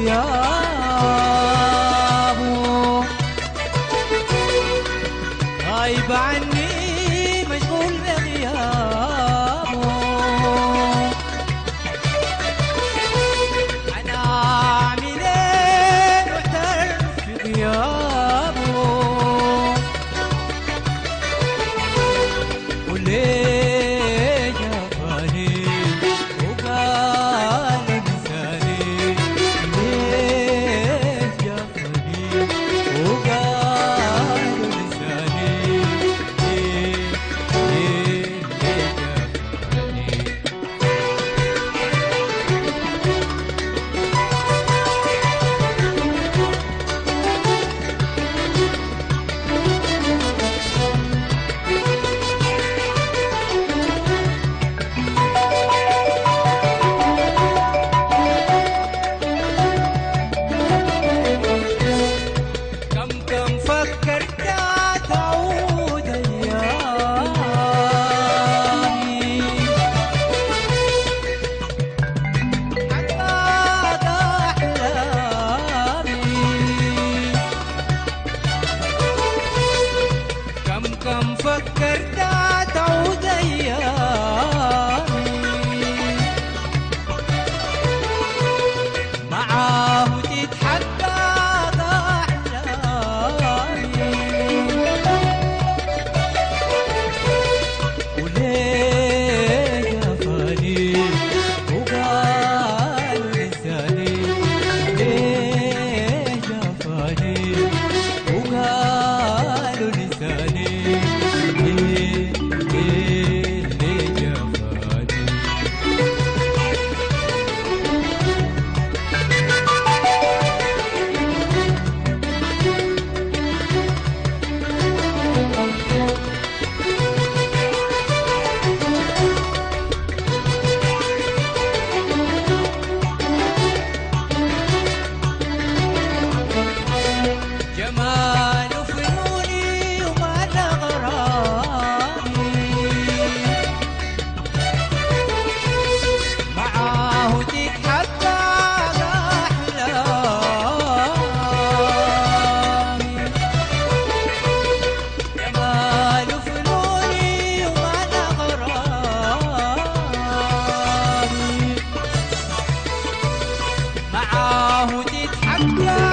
غيابه غايب عني مشغول بغيابه أنا أعمل إيه محتار في غيابه وليه جفاني وقال انساني ليه جفاني وقال انساني ليه ليه ليه جفاني كم كم فكرت تعود أيامي حقق أحلامي كم كم فكرت تعود أيامي معاه تتحقق أحلامي وليه جفاني وقال لساني ليه جفاني وقال لساني ليه ليه ليه جفاني جمال فنوني وما غرامي معاه تتحقق أحلامي جمال فنوني وما غرامي معاه تتحقق